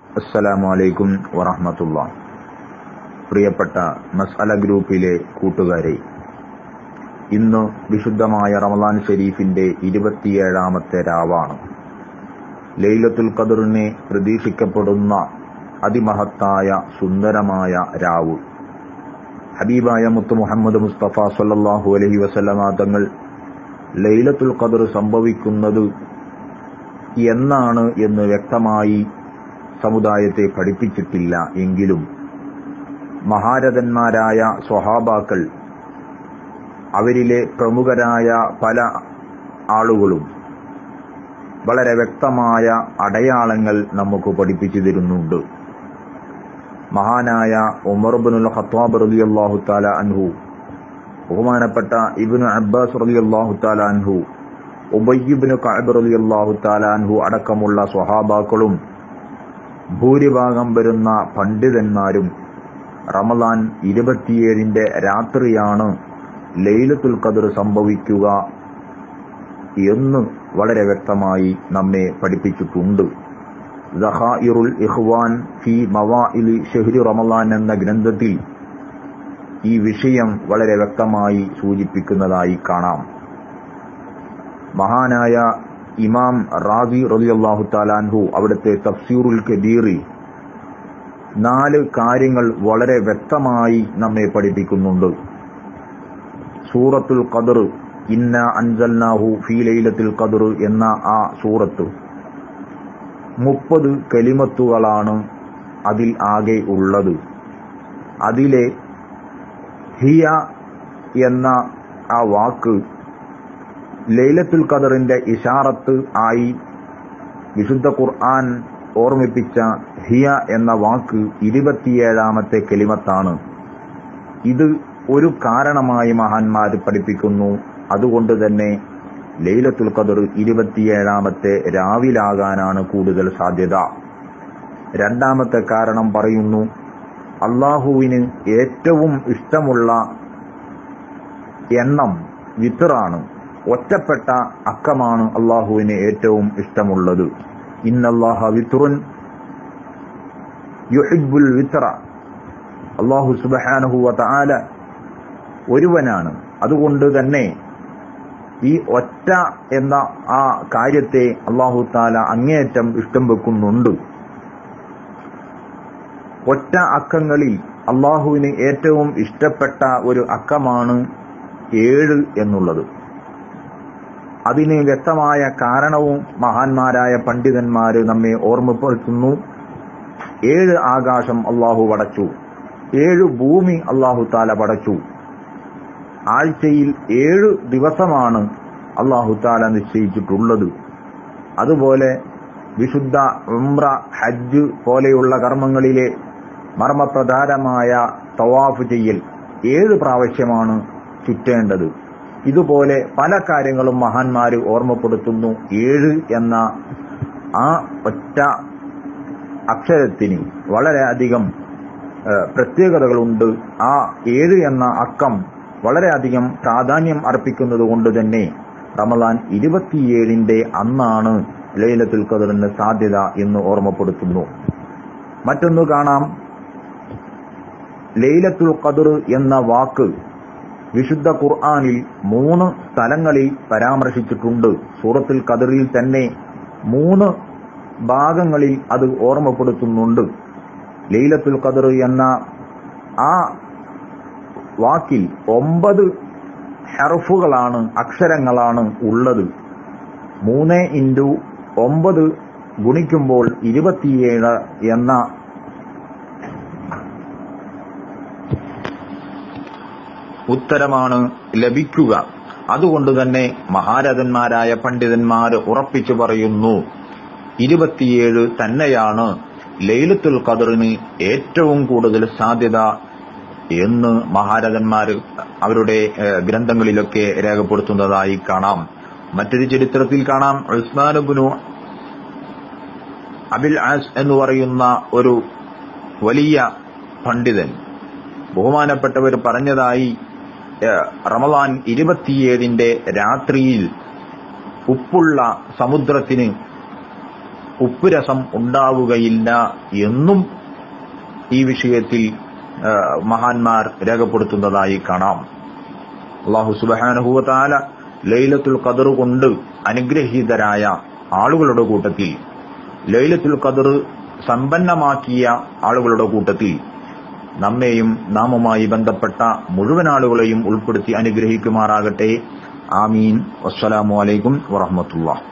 അസ്സലാമു അലൈക്കും വറഹമത്തുള്ള പ്രിയപ്പെട്ട മസ്അല ഗ്രൂപ്പിലെ കൂട്ടുകാരെ ഇന്ന് വിശുദ്ധമായ റമദാൻ ഷെരീഫിന്റെ ഇരുപത്തിയേഴാമത്തെ രാവാണ് ലൈലത്തുൽ ഖദറിനെ പ്രതീക്ഷിക്കപ്പെടുന്ന അതിമഹത്തായ സുന്ദരമായ രാവ് ഹബീബായ മുത്ത് മുഹമ്മദ് മുസ്തഫ സല്ലല്ലാഹു അലൈഹി വസല്ലമ തങ്ങൾ ലൈലത്തുൽ ഖദർ സംഭവിക്കുന്നത് എന്നാണ് എന്ന് വ്യക്തമായി സമുദായത്തെ പഠിപ്പിച്ചിട്ടില്ല എങ്കിലും മഹാരഥന്മാരായ സ്വഹാബാക്കൾ അവരിലെ പ്രമുഖരായ പല ആളുകളും വളരെ വ്യക്തമായ അടയാളങ്ങൾ നമുക്ക് പഠിപ്പിച്ചു തരുന്നുണ്ട് മഹാനായ ഉമർബുൽ ഖത്താബ് റളിയല്ലാഹു തആല അൻഹു ബഹുമാനപ്പെട്ട ഇബ്നു അബ്ബാസ് റളിയല്ലാഹു തആല അൻഹു ഉബയ്യിബ്നു കഅബ് റളിയല്ലാഹു തആല അൻഹു അടക്കമുള്ള സ്വഹാബാക്കളും ഭൂരിഭാഗം വരുന്ന പണ്ഡിതന്മാരും റമദാൻ ഇരുപത്തിയേഴിന്റെ രാത്രിയാണ് ലൈലത്തുൽ ഖദർ സംഭവിക്കുക എന്ന് വളരെ വ്യക്തമായി നമ്മെ പഠിപ്പിച്ചിട്ടുണ്ട് ദഹാഇറുൽ ഇഖ്വാൻ ഫി മവാഇലി ഷഹ്രി റമദാൻ എന്ന ഗ്രന്ഥത്തിൽ ഈ വിഷയം വളരെ വ്യക്തമായി സൂചിപ്പിക്കുന്നതായി കാണാം മഹാനായ ഇമാം റാസി റളിയല്ലാഹു താലാൻഹു അവിടുത്തെ തഫ്സീറുൽ കബീറി നാല് കാര്യങ്ങൾ വളരെ വ്യക്തമായി നമ്മെ പഠിപ്പിക്കുന്നുണ്ട് സൂറത്തുൽ ഖദർ ഇന്ന അൻസൽനാഹു ഫീ ലൈലത്തിൽ ഖദർ എന്ന ആ സൂറത്ത് മുപ്പത് കലിമത്തുകളാണ് അതിൽ ആകെ ഉള്ളത് അതിലെ ഹിയ എന്ന ആ വാക്ക് ലൈലത്തുൽ ഖദറിന്റെ ഇഷാറത്ത് ആയി വിശുദ്ധ ഖുർആൻ ഓർമ്മിപ്പിച്ച ഹിയ എന്ന വാക്ക് ഇരുപത്തിയേഴാമത്തെ കെലിമത്താണ് ഇത് ഒരു കാരണമായി മഹാന്മാർ പഠിപ്പിക്കുന്നു അതുകൊണ്ട് തന്നെ ലൈലത്തുൽ ഖദർ ഇരുപത്തിയേഴാമത്തെ രാവിലാകാനാണ് കൂടുതൽ സാധ്യത രണ്ടാമത്തെ കാരണം പറയുന്നു അള്ളാഹുവിന് ഏറ്റവും ഇഷ്ടമുള്ള എണ്ണം വിത്തറാണ് ഒറ്റപ്പെട്ട അക്കമാണ് അള്ളാഹുവിന് ഏറ്റവും ഇഷ്ടമുള്ളത് ഇന്നല്ലാഹ വിത്തുറുൻ യുഹിബുൽ വിത്ര അള്ളാഹു സുബഹാനഹുവ താല ഒരുവനാണ് അതുകൊണ്ട് തന്നെ ഈ ഒറ്റ എന്ന ആ കാര്യത്തെ അള്ളാഹു താല അങ്ങേയറ്റം ഇഷ്ടം വെക്കുന്നുണ്ട് ഒറ്റ അക്കങ്ങളിൽ അള്ളാഹുവിന് ഏറ്റവും ഇഷ്ടപ്പെട്ട ഒരു അക്കമാണ് ഏഴ് എന്നുള്ളത് അതിന് വ്യക്തമായ കാരണവും മഹാന്മാരായ പണ്ഡിതന്മാര് നമ്മെ ഓർമ്മപ്പെടുത്തുന്നു ഏഴ് ആകാശം അള്ളാഹു പടച്ചു ഏഴ് ഭൂമി അള്ളാഹു താല പടച്ചു ആഴ്ചയിൽ ഏഴ് ദിവസമാണ് അള്ളാഹു താല നിശ്ചയിച്ചിട്ടുള്ളത് അതുപോലെ വിശുദ്ധ ഉംറ ഹജ്ജ് പോലെയുള്ള കർമ്മങ്ങളിലെ മർമ്മപ്രധാനമായ തവാഫ് ചെയ്യൽ ഏഴ് പ്രാവശ്യമാണ് ചുറ്റേണ്ടത് ഇതുപോലെ പല കാര്യങ്ങളും മഹാന്മാര് ഓർമ്മപ്പെടുത്തുന്നു ഏഴ് എന്ന ആ ഒറ്റ അക്ഷരത്തിന് വളരെയധികം പ്രത്യേകതകളുണ്ട് ആ ഏഴ് എന്ന അക്കം വളരെയധികം പ്രാധാന്യം അർപ്പിക്കുന്നത് കൊണ്ട് തന്നെ റമദാൻ ഇരുപത്തിയേഴിന്റെ അന്നാണ് ലൈലത്തുൽ ഖദറിന് സാധ്യത എന്ന് ഓർമ്മപ്പെടുത്തുന്നു മറ്റൊന്ന് കാണാം ലൈലത്തുൽ ഖദർ എന്ന വാക്ക് വിശുദ്ധ ഖുർആാനിൽ മൂന്ന് സ്ഥലങ്ങളിൽ പരാമർശിച്ചിട്ടുണ്ട് സൂറത്തുൽ ഖദറിൽ തന്നെ മൂന്ന് ഭാഗങ്ങളിൽ അത് ഓർമ്മപ്പെടുത്തുന്നുണ്ട് ലൈലത്തുൽ ഖദർ എന്ന ആ വാക്കിൽ ഒമ്പത് ഹെർഫുകളാണ് അക്ഷരങ്ങളാണ് ഉള്ളത് മൂന്ന് ഇൻറ്റു ഒമ്പത് ഗുണിക്കുമ്പോൾ ഇരുപത്തിയേഴ് എന്ന ഉത്തരമാണ് ലഭിക്കുക അതുകൊണ്ട് തന്നെ മഹാരഥന്മാരായ പണ്ഡിതന്മാർ ഉറപ്പിച്ചു പറയുന്നു ഇരുപത്തിയേഴ് തന്നെയാണ് ലൈലത്തുൽ ഖദറിന് ഏറ്റവും കൂടുതൽ സാധ്യത എന്ന് മഹാരഥന്മാർ അവരുടെ ഗ്രന്ഥങ്ങളിലൊക്കെ രേഖപ്പെടുത്തുന്നതായി കാണാം മറ്റൊരു ചരിത്രത്തിൽ കാണാം ഉസ്മാനുബിനു അബിൽ ആസ് എന്ന് പറയുന്ന ഒരു വലിയ പണ്ഡിതൻ ബഹുമാനപ്പെട്ടവർ പറഞ്ഞതായി റമദാൻ ഇരുപത്തിയേഴിന്റെ രാത്രിയിൽ ഉപ്പുള്ള സമുദ്രത്തിന് ഉപ്പുരസം ഉണ്ടാവുകയില്ല എന്നും ഈ വിഷയത്തിൽ ആ, മഹാന്മാർ രേഖപ്പെടുത്തുന്നതായി കാണാം അള്ളാഹു സുബാനുഭൂവത്താല ലൈലത്തുൽ ഖദർ കൊണ്ട് അനുഗ്രഹീതരായ ആളുകളുടെ കൂട്ടത്തിൽ ലൈലത്തുൽ ഖദർ സമ്പന്നമാക്കിയ ആളുകളുടെ കൂട്ടത്തിൽ നമ്മെയും നാമുമായി ബന്ധപ്പെട്ട മുഴുവൻ ആളുകളെയും ഉൾപ്പെടുത്തി അനുഗ്രഹിക്കുമാറാകട്ടെ ആമീൻ വസ്സലാമു അലൈക്കും വറഹമത്തുള്ള